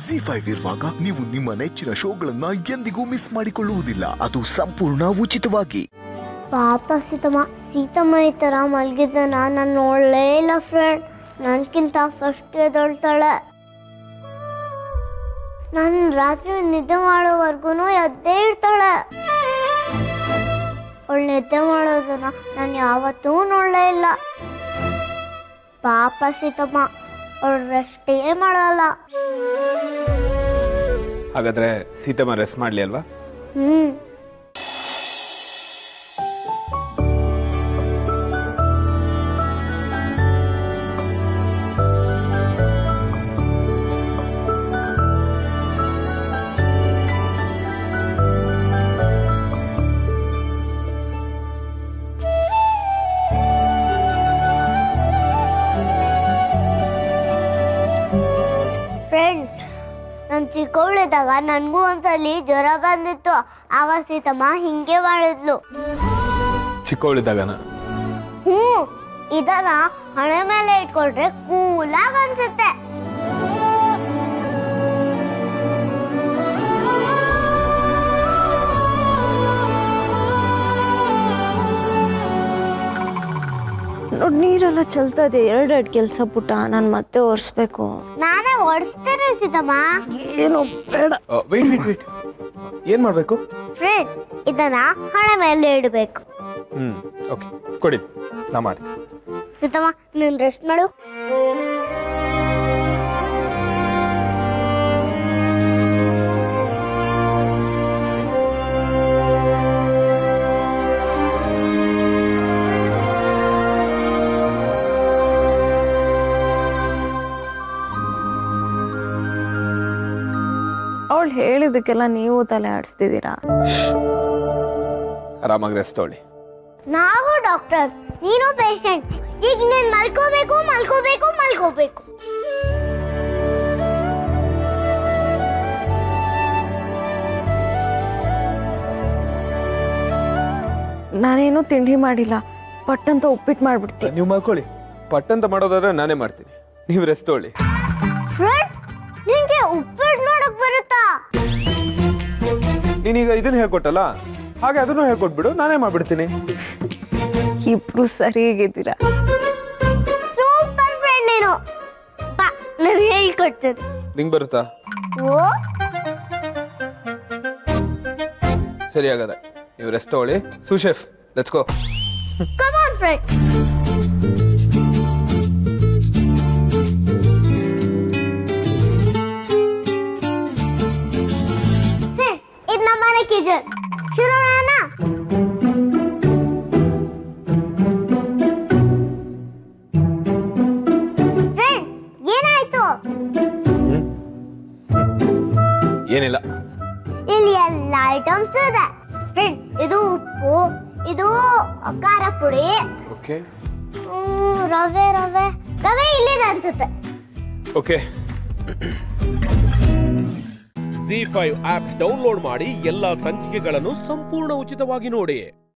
G five ಇರುವಾಗ ನೀವು ನಿಮ್ಮ ನೆಚ್ಚಿನ ಶೋಗಳನ್ನ ಎಂದಿಗೂ ಮಿಸ್ ಮಾಡಿಕೊಳ್ಳುವುದಿಲ್ಲ ಅದು ಸಂಪೂರ್ಣ ಉಚಿತವಾಗಿ ಪಾಪ ಸೀತಮ್ಮ ಸೀತಮ್ಮ ಈ ಥರ ಮಲಗಿದ್ದನ ನಾನು ನೋಡಲೇ ಇಲ್ಲ ಫ್ರೆಂಡ್ ನನಗಿಂತ ಫಸ್ಟ್ ಎದೊಳ್ತಾಳೆ ನಾನು ರಾತ್ರಿ ನಿದ್ದೆ ಮಾಡೋವರೆಗೂ ಎದ್ದೇ ಇರ್ತಾಳೆ ಅವಳು ನಿದ್ದೆ ಮಾಡೋದನ್ನ ನಾನು ಯಾವತ್ತೂ ನೋಡಲೇ ಇಲ್ಲ ಪಾಪ ಸೀತಮ್ಮ ಅವಳು ರೆಸ್ಟೇ ಮಾಡಲ್ಲ ಹಾಗಾದ್ರೆ ಸೀತಮ್ಮ ರೆಸ್ಟ್ ಮಾಡ್ಲಿ ಅಲ್ವಾ ಹ್ಮ್ ಫ್ರೆಂಡ್ ನಾನು ಚಿಕ್ಕವಳಿದ್ದಾಗ ನನಗೂ ಒಂದ್ಸಲಿ ಜ್ವರ ಬಂದಿತ್ತು ಆಗ ಸೀತಮ್ಮ ಹಿಂಗೆ ಮಾಡಿದ್ಲು ಚಿಕ್ಕವಳಿದ್ದಾಗನ ಹ್ಞೂ ಇದನ್ನ ಹಣೆ ಮೇಲೆ ಇಟ್ಕೊಂಡ್ರೆ ಕೂಲಾಗ್ ಅನ್ಸುತ್ತೆ ನೋಡಿ ನೀರೆಲ್ಲ ಚೆಲ್ತಾ ಇದೆ ಎರಡೆರಡು ಕೆಲಸ ಪುಟ್ಟ ನಾನು ಮತ್ತೆ ಒರೆಸ್ಬೇಕು ನಾನೇ ಓಡಿಸ್ತೇನೆ ಸೀತಮ್ಮ ಏನು ಬೇಡ ವೇಟ್ ವೇಟ್ ವೇಟ್ ಏನ್ ಮಾಡ್ಬೇಕು ಫ್ರೆಂಡ್ ಇದನ್ನ ಹಣೆ ಮೇಲೆ ಇಡಬೇಕು ಹ್ಮ್ ಓಕೆ ಕೊಡಿ ನಾ ಮಾಡ್ತೀನಿ ಸೀತಮ್ಮ ನೀನು ರೆಸ್ಟ್ ಮಾಡು ಅವಳು ಹೇಳಿದಕ್ಕೆಲ್ಲ ನೀವು ತಲೆ ಆಡಿಸ್ತಿದ್ದೀರಾ ಆರಾಮಾಗಿ ರೆಸ್ಟ್ ತೊಗೊಳ್ಳಿ ನಾವು ಡಾಕ್ಟರ್ ನೀನು ಪೇಷಂಟ್ ಈಗ ನೀನು ಮಲ್ಕೋಬೇಕು ಮಲ್ಕೋಬೇಕು ಮಲ್ಕೋಬೇಕು ನಾನೇನು ತಿಂಡಿ ಮಾಡಿಲ್ಲ ಪಟ್ಟಂತ ಉಪ್ಪಿಟ್ಟು ಮಾಡ್ಬಿಡ್ತೀನಿ ನೀವು ಮಾಡ್ಕೊಳ್ಳಿ ಪಟ್ಟಂತ ಮಾಡೋದಾದ್ರೆ ನಾನೇ ಮಾಡ್ತೀನಿ ನೀವು ರೆಸ್ಟ್ ತೊಗೊಳ್ಳಿ ಫ್ರೆಂಡ್ ನಿನ್ಗೆ ಉಪ್ಪಿಟ್ಟು ಮಾಡಕ್ ಬರುತ್ತಾ ನೀನೀಗ ಇದನ್ನ ಹೇಳ್ಕೊಟ್ಟಲ್ಲ ಹಾಗೆ ಅದನ್ನು ಹೇಳ್ಕೊಟ್ಬಿಡು ನಾನೇ ಮಾಡ್ಬಿಡ್ತೀನಿ ಇಬ್ರು ಸರಿಯಾಗಿದ್ದೀರಾ ಸೂಪರ್ ಫ್ರೆಂಡ್ ನೀನು ಬಾ ನಾನು ಹೇಳ್ಕೊಡ್ತೇನೆ ನಿಂಗೆ ಬರುತ್ತಾ ಓ ಸರಿ ಆಗದ ನೀವು ರೆಸ್ಟ್ ತಗೊಳ್ಳಿ ಸುಶೆಫ್ let's go come on friend ಇದು ನಮ್ಮನೆ ಕಿಚನ್ ಶುರು ಮಾಡೋಣ ಫ್ರೆಂಡ್ ಏನಾಯ್ತು ಏನಿಲ್ಲ ಇಲ್ಲಿ ಎಲ್ಲ ಐಟಮ್ಸ್ ಇದೆ ಫ್ರೆಂಡ್ ಇದು ಉಪ್ಪು ಇದು ಖಾರ ಪುಡಿ ಓಕೆ ಹ್ಮ್, ರವೆ ರವೆ ರವೆ ಇಲ್ಲಿದೆ ಅನ್ಸುತ್ತೆ okay Zee five app download ಮಾಡಿ ಎಲ್ಲಾ ಸಂಚಿಕೆಗಳನ್ನು ಸಂಪೂರ್ಣ ಉಚಿತವಾಗಿ ನೋಡಿ